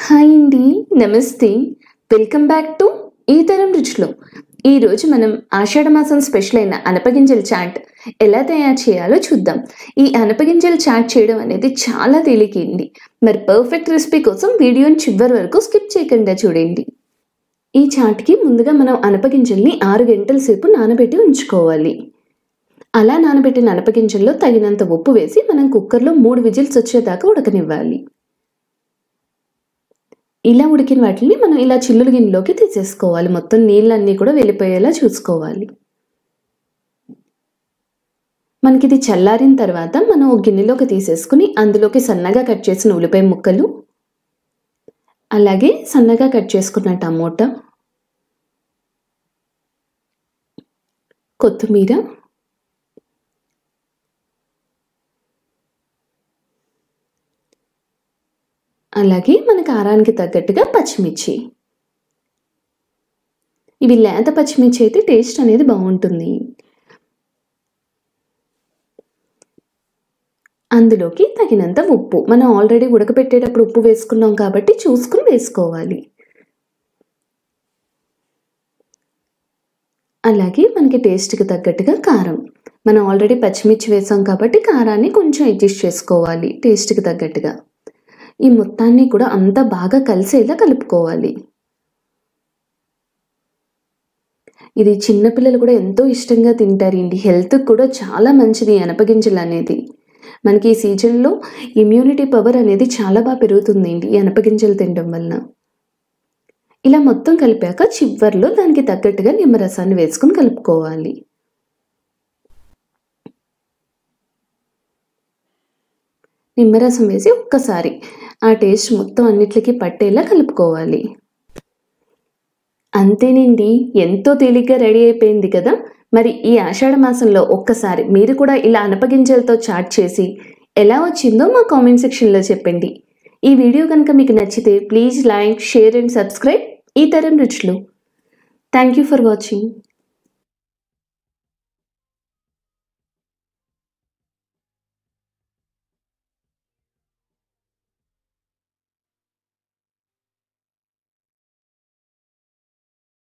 hi అండి నమస్తే welcome back to ఈ తరం రుచులు ఈరోజు మనం ఆషాఢ మాసం స్పెషల్ అయిన అనపగింజల చాట్ ఎలా తయారు చేయాలో చూద్దాం ఈ అనపగింజల చాట్ చేయడం అనేది చాలా తేలికండి మరి పర్ఫెక్ట్ రెసిపీ కోసం వీడియోని చివరి వరకు స్కిప్ చేయకుండా చూడండి ఈ చాట్కి ముందుగా మనం అనపగింజల్ని ఆరు గంటల సేపు నానబెట్టి ఉంచుకోవాలి అలా నానబెట్టిన అనపగింజల్లో తగినంత ఉప్పు వేసి మనం కుక్కర్లో మూడు విజిల్స్ వచ్చేదాకా ఉడకనివ్వాలి ఇలా ఉడికిన వాటిని మనం ఇలా చిల్లుల గిన్నెలోకి తీసేసుకోవాలి మొత్తం నీళ్ళన్నీ కూడా వెళ్ళిపోయేలా చూసుకోవాలి మనకి ఇది చల్లారిన తర్వాత మనం ఒక గిన్నెలోకి తీసేసుకుని అందులోకి సన్నగా కట్ చేసిన ఉల్లిపాయ ముక్కలు అలాగే సన్నగా కట్ చేసుకున్న టమోటా కొత్తిమీర అలాగే మన కారానికి తగ్గట్టుగా పచ్చిమిర్చి ఇవి లేత పచ్చిమిర్చి అయితే టేస్ట్ అనేది బాగుంటుంది అందులోకి తగినంత ఉప్పు మనం ఆల్రెడీ ఉడకపెట్టేటప్పుడు ఉప్పు వేసుకున్నాం కాబట్టి చూసుకుని వేసుకోవాలి అలాగే మనకి టేస్ట్కి తగ్గట్టుగా కారం మనం ఆల్రెడీ పచ్చిమిర్చి వేసాం కాబట్టి కారాన్ని కొంచెం అడ్జస్ట్ చేసుకోవాలి టేస్ట్కి తగ్గట్టుగా ఈ మొత్తాన్ని కూడా అంతా బాగా కలిసేలా కలుపుకోవాలి ఇది చిన్నపిల్లలు కూడా ఎంతో ఇష్టంగా తింటారండి హెల్త్కి కూడా చాలా మంచిది అనపగింజలు అనేది మనకి ఈ సీజన్లో ఇమ్యూనిటీ పవర్ అనేది చాలా బాగా పెరుగుతుందండి ఈ అనపగింజలు తినడం వలన ఇలా మొత్తం కలిపాక చివర్లో దానికి తగ్గట్టుగా నిమ్మరసాన్ని వేసుకుని కలుపుకోవాలి నిమ్మరసం వేసి ఒక్కసారి ఆ టేస్ట్ మొత్తం అన్నిటికీ పట్టేలా కలుపుకోవాలి అంతేనండి ఎంతో తేలిగ్గా రెడీ అయిపోయింది కదా మరి ఈ ఆషాఢ మాసంలో ఒక్కసారి మీరు కూడా ఇలా అనపగింజలతో చాట్ చేసి ఎలా వచ్చిందో మా కామెంట్ సెక్షన్లో చెప్పండి ఈ వీడియో కనుక మీకు నచ్చితే please like share and subscribe ఈ తరం రుచులు థ్యాంక్ యూ ఫర్ వాచింగ్